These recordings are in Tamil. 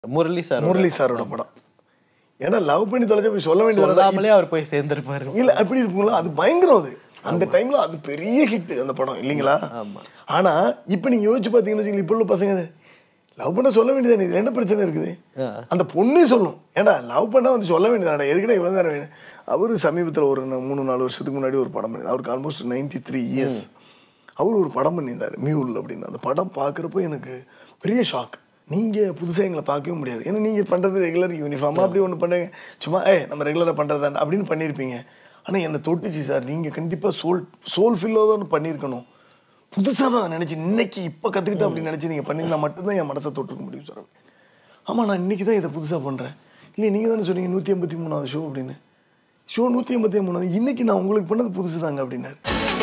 முரளி சார் முரளி சாரோட படம் ஏன்னா லவ் பண்ணி தொலைச்ச போய் சொல்ல வேண்டியது சொல்லாமலே அவர் போய் சேர்ந்திருப்பாரு இல்ல அப்படி இருக்குங்களா அது பயங்கரம் அது அந்த டைம்ல அது பெரிய ஹிட் அந்த படம் இல்லைங்களா ஆமா. ஆனா இப்ப நீங்க யோசிச்சு பாத்தீங்கன்னு வச்சுக்கோங்க இப்போ உள்ள பசங்க லவ் பண்ண சொல்ல வேண்டியதானே இதுல என்ன பிரச்சனை இருக்குது ஆ. அந்த பொண்ணே சொல்லும் ஏடா லவ் பண்ணா வந்து சொல்ல வேண்டியதாடா எதுக்குடா இவ்வளவு நேரம் வேணும் அவரு சமீபத்துல ஒரு ந- மூணு நாலு வருஷத்துக்கு முன்னாடி ஒரு படம் பண்ணி அவருக்கு ஆல்மோஸ்ட் நைன்டி த்ரீ இயர்ஸ் அவர் ஒரு படம் பண்ணியிருந்தார் மியூல் அப்படின்னு அந்த படம் பார்க்குறப்போ எனக்கு பெரிய ஷாக் நீங்கள் புதுசாக எங்களை பார்க்கவே முடியாது ஏன்னா நீங்கள் பண்ணுறது ரெகுலர் யூனிஃபார்மாக அப்படி ஒன்று பண்ணுறீங்க சும்மா ஏ நம்ம ரெகுலராக பண்ணுறது அப்படின்னு பண்ணியிருப்பீங்க ஆனால் என்னை தொட்டுச்சு சார் நீங்கள் கண்டிப்பாக சோல் சோல் ஃபில்லோட ஒன்று பண்ணியிருக்கணும் புதுசாக தான் நினச்சி இன்னைக்கு இப்போ கற்றுக்கிட்டு அப்படி நினச்சி நீங்கள் பண்ணியிருந்தா மட்டும்தான் என் மனசை தொட்டுக்க முடியும் சார் ஆமாம் நான் இன்னைக்கு தான் இதை புதுசாக பண்ணுறேன் இல்லை நீங்கள் தானே சொன்னீங்க நூற்றி எண்பத்தி மூணாவது ஷோ அப்படின்னு ஷோ நூற்றி எண்பத்தி மூணாவது இன்னைக்கு நான் உங்களுக்கு பண்ணது புதுசு தாங்க அப்படின்னாரு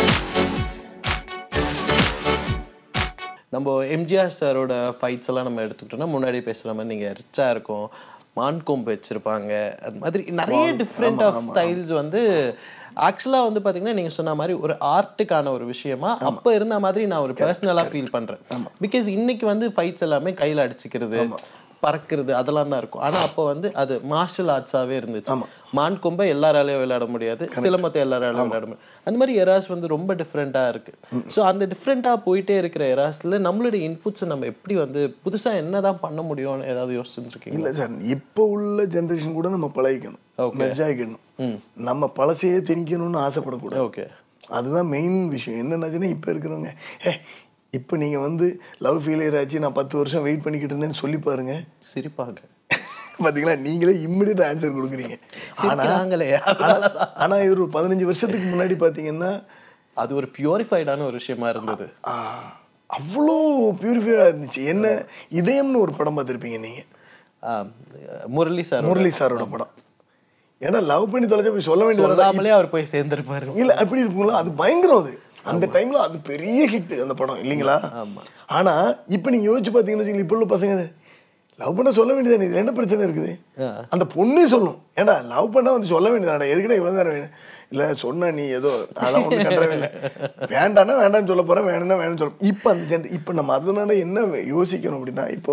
நம்ம எம்ஜிஆர் சாரோட ஃபைட்ஸ் எல்லாம் நம்ம எடுத்துக்கிட்டோம்னா முன்னாடி பேசுற மாதிரி நீங்க ரிச்சா இருக்கும் மான் கொம்பு வச்சிருப்பாங்க அது மாதிரி நிறைய டிஃப்ரெண்ட் ஆஃப் ஸ்டைல்ஸ் வந்து ஆக்சுவலா வந்து பாத்தீங்கன்னா நீங்க சொன்ன மாதிரி ஒரு ஆர்ட்டுக்கான ஒரு விஷயமா அப்ப இருந்த மாதிரி நான் ஒரு பர்சனலா ஃபீல் பண்றேன் பிகாஸ் இன்னைக்கு வந்து ஃபைட்ஸ் எல்லாமே கையில அடிச்சுக்கிறது பறக்கிறது அதெல்லாம் தான் இருக்கும் ஆனா அப்போ வந்து அது மார்ஷல் ஆர்ட்ஸாவே இருந்துச்சு மான் கொம்பை எல்லாராலையும் விளையாட முடியாது சிலம்பத்தை எல்லாராலையும் விளையாட முடியாது அந்த மாதிரி எராஸ் வந்து ரொம்ப டிஃப்ரெண்டா இருக்கு ஸோ அந்த டிஃப்ரெண்டா போயிட்டே இருக்கிற எராஸ்ல நம்மளுடைய இன்புட்ஸ் நம்ம எப்படி வந்து புதுசா என்னதான் பண்ண முடியும்னு ஏதாவது யோசிச்சிருக்கீங்க இல்லை சார் இப்போ உள்ள ஜென்ரேஷன் கூட நம்ம பழகிக்கணும் மெஜாயிக்கணும் நம்ம பழசையே திணிக்கணும்னு ஆசைப்படக்கூடாது ஓகே அதுதான் மெயின் விஷயம் என்னன்னாச்சுன்னா இப்போ இருக்கிறவங்க ஏ இப்போ நீங்கள் வந்து லவ் ஃபெயிலியர் ஆச்சு நான் பத்து வருஷம் வெயிட் பண்ணிக்கிட்டு இருந்தேன்னு சொல்லி பாருங்க சிரிப்பாங்க பார்த்தீங்களா நீங்களே இம்மிடியட் ஆன்சர் கொடுக்குறீங்க சிரிக்கிறாங்களே ஆனால் இது ஒரு பதினஞ்சு வருஷத்துக்கு முன்னாடி பார்த்தீங்கன்னா அது ஒரு பியூரிஃபைடான ஒரு விஷயமா இருந்தது ஆ, அவ்வளோ பியூரிஃபைடாக இருந்துச்சு என்ன இதயம்னு ஒரு படம் பார்த்துருப்பீங்க நீங்கள் ஆம், முரளி சார் முரளி சாரோட படம் ஏன்னா லவ் பண்ணி தொலைச்ச போய் சொல்ல வேண்டியது சொல்லாமலே அவர் போய் சேர்ந்திருப்பாரு இல்ல அப்படி இருக்குங்களா அது பயங்கரம் அது அந்த டைம்ல அது பெரிய ஹிட் அந்த படம் இல்லைங்களா ஆமா. ஆனா இப்ப நீங்க யோசிச்சு பாத்தீங்கன்னு வச்சுக்கோங்க இப்போ உள்ள பசங்க லவ் பண்ண சொல்ல வேண்டியதானே இதுல என்ன பிரச்சனை இருக்குது ஆ. அந்த பொண்ணே சொல்லும் ஏடா லவ் பண்ணா வந்து சொல்ல வேண்டியதாடா எதுக்குடா இவ்வளவு நேரம் வேணும் இல்ல சொன்னா நீ ஏதோ அதெல்லாம் ஒன்றும் கண்டவே இல்லை வேண்டாம்னா வேண்டாம்னு சொல்ல போறேன் வேணும்னா வேணும்னு சொல்ல இப்போ அந்த ஜென் இப்போ நம்ம அதனால என்ன யோசிக்கணும் அப்படின்னா இப்போ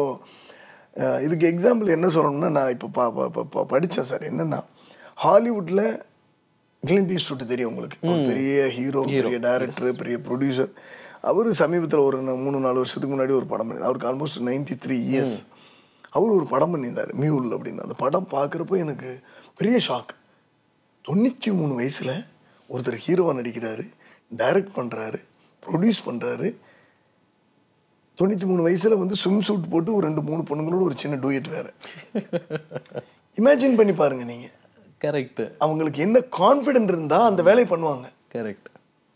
அஹ், இதுக்கு எக்ஸாம்பிள் என்ன சொல்லணும்னா நான் இப்போ பா பா- பா- பா- படிச்சேன் சார் என்னன்னா ஹாலிவுட்ல கிளின்ட் ஈஸ்ட்வுட் தெரியும் உங்களுக்கு ஒரு பெரிய ஹீரோ பெரிய டைரக்டர் பெரிய ப்ரொடியூசர் அவர் சமீபத்தில் ஒரு ந- மூணு நாலு வருஷத்துக்கு முன்னாடி ஒரு படம் பண்ணி அவருக்கு ஆல்மோஸ்ட் நைன்டி த்ரீ இயர்ஸ் அவர் ஒரு படம் பண்ணியிருந்தார் மியூல் அப்படின்னு அந்த படம் பார்க்குறப்போ எனக்கு பெரிய ஷாக் தொண்ணூற்றி மூணு வயசில் ஒருத்தர் ஹீரோவாக நடிக்கிறாரு டைரக்ட் பண்ணுறாரு ப்ரொடியூஸ் பண்ணுறாரு தொண்ணூற்றி மூணு வயசில் வந்து ஸ்விம் சூட் போட்டு ஒரு ரெண்டு மூணு பொண்ணுங்களோட ஒரு சின்ன டூயட் வேறு இமேஜின் பண்ணி பாருங்க நீங்கள் கரெக்ட் அவங்களுக்கு என்ன கான்ஃபிடென்ட் இருந்தால் அந்த வேலையை பண்ணுவாங்க கரெக்ட்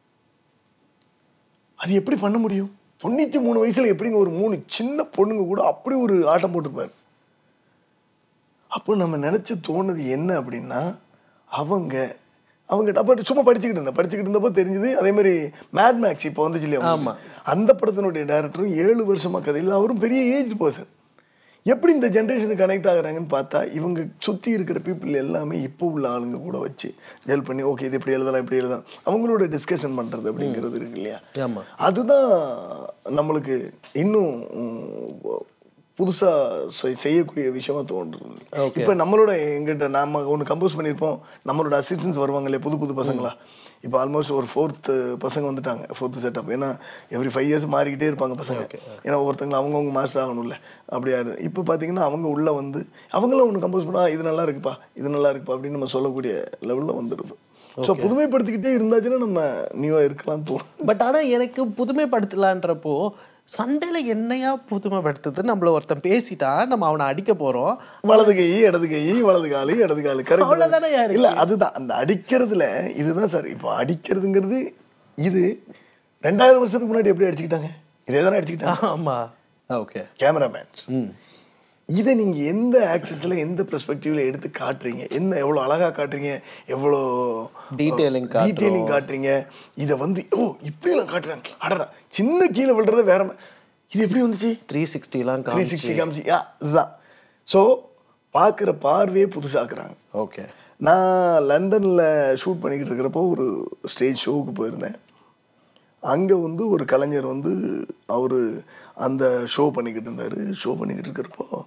அது எப்படி பண்ண முடியும் தொண்ணூற்றி மூணு வயசுல எப்படிங்க ஒரு மூணு சின்ன பொண்ணுங்க கூட அப்படி ஒரு ஆட்டம் போட்டிருப்பாரு அப்போ நம்ம நினைச்சு தோணுது என்ன அப்படின்னா அவங்க அவங்க அப்ப சும்மா படிச்சுக்கிட்டு இருந்தேன் படிச்சுக்கிட்டு இருந்தப்போ தெரிஞ்சது அதே மாதிரி மேட் மேக்ஸ் இப்போ வந்துச்சு இல்லையா உங்களுக்கு? அந்த படத்தினுடைய டேரக்டரும் ஏழு வருஷமா கதையில் அவரும் பெரிய ஏஜ் பர்சன் எப்படி இந்த ஜென்ரேஷனுக்கு கனெக்ட் ஆகுறாங்கன்னு பார்த்தா இவங்க சுற்றி இருக்கிற பீப்புள் எல்லாமே இப்போ உள்ள ஆளுங்க கூட வச்சு ஹெல்ப் பண்ணி ஓகே இது இப்படி எழுதலாம் இப்படி எழுதலாம் அவங்களோட டிஸ்கஷன் பண்ணுறது அப்படிங்கிறது இருக்கு இல்லையா ஆமா அதுதான் நம்மளுக்கு இன்னும் உம், புதுசா செய்- செய்யக்கூடிய விஷயமா தோன்றுது Okay. இப்போ நம்மளோட எங்கிட்ட நாம ஒன்று கம்போஸ் பண்ணியிருப்போம் நம்மளோட அசிஸ்டன்ஸ் வருவாங்க இல்லையா புது புது பசங்களா இப்போ ஆல்மோஸ்ட் ஒரு ஃபோர்த்து பசங்க வந்துட்டாங்க ஃபோர்த்து செட்டப் ஏன்னா எவ்ரி ஃபைவ் இயர்ஸ் மாறிக்கிட்டே இருப்பாங்க பசங்க ஏன்னா ஒவ்வொருத்தங்களும் அவங்கவுங்க மாஸ்டர் ஆகணும்ல அப்படியா இப்போ பார்த்தீங்கன்னா அவங்க உள்ள வந்து அவங்களும் ஒன்று கம்போஸ் பண்ணா இது நல்லா இருக்குப்பா இது நல்லா இருக்குப்பா அப்படின்னு நம்ம சொல்லக்கூடிய லெவலில் வந்துடுது ஸோ புதுமைப்படுத்திக்கிட்டே இருந்தாச்சுன்னா நம்ம நியூவாக இருக்கலாம் தோணும் பட் ஆனா எனக்கு புதுமைப்படுத்தலான்றப்போ சண்டையில என்னையா புதுமைப்படுத்துது நம்மள ஒருத்தன் பேசிட்டா நம்ம அவனை அடிக்க போறோம் வலது கை இடது கை வலது காலு இடது காலு அவ்வளவுதானே கரெக்ட் இருக்கு. இல்ல அதுதான் அந்த அடிக்கிறதுல இதுதான் சார் இப்போ அடிக்கிறதுங்கிறது இது ரெண்டாயிரம் வருஷத்துக்கு முன்னாடி எப்படி அடிச்சுக்கிட்டாங்க இதே தானே அடிச்சுக்கிட்டாங்க ஆமா ஓகே கேமராமேன் ம் இதை நீங்க எந்த ஆக்சஸ்ல எந்த பெர்ஸ்பெக்டிவ்ல எடுத்து காட்டுறீங்க என்ன எவ்வளவு அழகா காட்டுறீங்க எவ்வளோ Detailing காட்டுறோம். டீட்டெயிலிங் காட்டுறீங்க இதை வந்து ஓ இப்படியெல்லாம் காட்டுறாங்க அடடா சின்ன கீழே விழுறத வேற மா- இது எப்படி வந்துச்சு த்ரீ சிக்ஸ்டிலாம் த்ரீ சிக்ஸ்டி காமிச்சு யா இதுதான் ஸோ பார்க்குற பார்வையே புதுசாக்குறாங்க ஓகே நான் லண்டனில் ஷூட் பண்ணிக்கிட்டு இருக்கிறப்போ ஒரு ஸ்டேஜ் ஷோவுக்கு போயிருந்தேன் அங்கே வந்து ஒரு கலைஞர் வந்து அவர் அந்த ஷோ பண்ணிக்கிட்டு இருந்தார் ஷோ பண்ணிக்கிட்டு இருக்கிறப்போ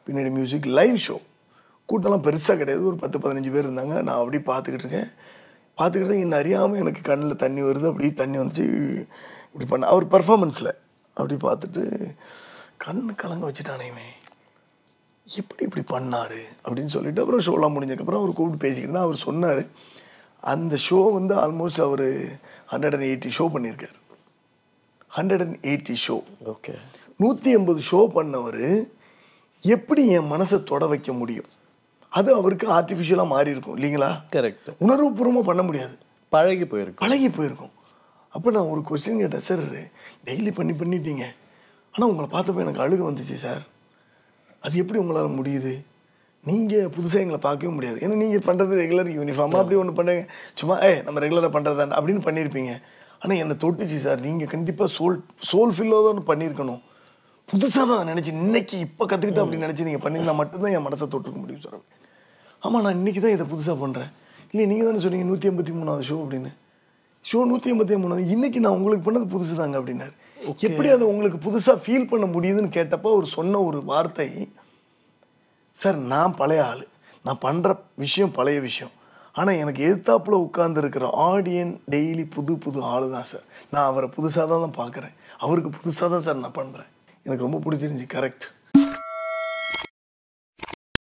பின்னாடி மியூசிக் லைவ் ஷோ கூட்டம்லாம் பெருசாக கிடையாது ஒரு பத்து பதினஞ்சு பேர் இருந்தாங்க நான் அப்படியே பார்த்துக்கிட்டு இருக்கேன் பார்த்துக்கிட்டு இருக்கேன் என்ன அறியாமல் எனக்கு கண்ணில் தண்ணி வருது அப்படியே தண்ணி வந்துச்சு இப்படி பண்ண அவர் பர்ஃபார்மன்ஸில் அப்படி பார்த்துட்டு கண்ணு கலங்க வச்சுட்டானே இவன் எப்படி இப்படி பண்ணாரு அப்படின்னு சொல்லிட்டு அப்புறம் ஷோலாம் முடிஞ்சதுக்கப்புறம் அவர் கூப்பிட்டு பேசிக்கிட்டு தான் அவர் சொன்னார் அந்த ஷோ வந்து ஆல்மோஸ்ட் அவர் ஹண்ட்ரட் அண்ட் எயிட்டி ஷோ பண்ணியிருக்காரு hundred and eighty show okay நூற்றி எண்பது ஷோ பண்ணவர் எப்படி என் மனசை தொட வைக்க முடியும் அது அவருக்கு ஆர்டிஃபிஷியலாக மாறி இருக்கும் இல்லைங்களா கரெக்ட் உணர்வுபூர்வமாக பண்ண முடியாது பழகி போயிருக்கு பழகி போயிருக்கும் அப்போ நான் ஒரு கொஸ்டின் கேட்டேன் சார் டெய்லி பண்ணி பண்ணிட்டீங்க ஆனால் உங்களை பார்த்தப்ப எனக்கு அழுக வந்துச்சு சார் அது எப்படி உங்களால் முடியுது நீங்கள் புதுசாக எங்களை பார்க்கவே முடியாது ஏன்னா நீங்கள் பண்ணுறது ரெகுலர் யூனிஃபார்மாக அப்படி ஒன்று பண்ணுங்க சும்மா ஏ நம்ம ரெகுலராக பண்ணுறதா அப்படின்னு பண்ணியிருப்பீங்க ஆனால் என்னை தொட்டுச்சு சார் நீங்கள் கண்டிப்பாக சோல் சோல் ஃபில்லோ தான் ஒன்று பண்ணியிருக்கணும் புதுசாக தான் நினச்சி இன்னைக்கு இப்போ கற்றுக்கிட்டு அப்படி நினச்சி நீங்கள் பண்ணியிருந்தா மட்டும்தான் என் மனசை தொட்டுக்க முடியும் சார் ஆமாம் நான் இன்னைக்கு தான் இதை புதுசாக பண்ணுறேன் இல்லை நீங்கள் தானே சொன்னீங்க நூற்றி எண்பத்தி மூணாவது ஷோ அப்படின்னு ஷோ நூற்றி எண்பத்தி மூணாவது இன்னைக்கு நான் உங்களுக்கு பண்ணது புதுசு தாங்க அப்படின்னாரு எப்படி அதை உங்களுக்கு புதுசாக ஃபீல் பண்ண முடியுதுன்னு கேட்டப்போ அவர் சொன்ன ஒரு வார்த்தை சார் நான் பழைய ஆள் நான் பண்ணுற விஷயம் பழைய விஷயம் ஆனால் எனக்கு எதிர்த்தாப்புல உட்கார்ந்துருக்கிற ஆடியன் டெய்லி புது புது ஆள் தான் சார் நான் அவரை புதுசாக தான் தான் பார்க்குறேன் அவருக்கு புதுசாக தான் சார் நான் பண்ணுறேன் எனக்கு ரொம்ப பிடிச்சிருந்துச்சி கரெக்ட்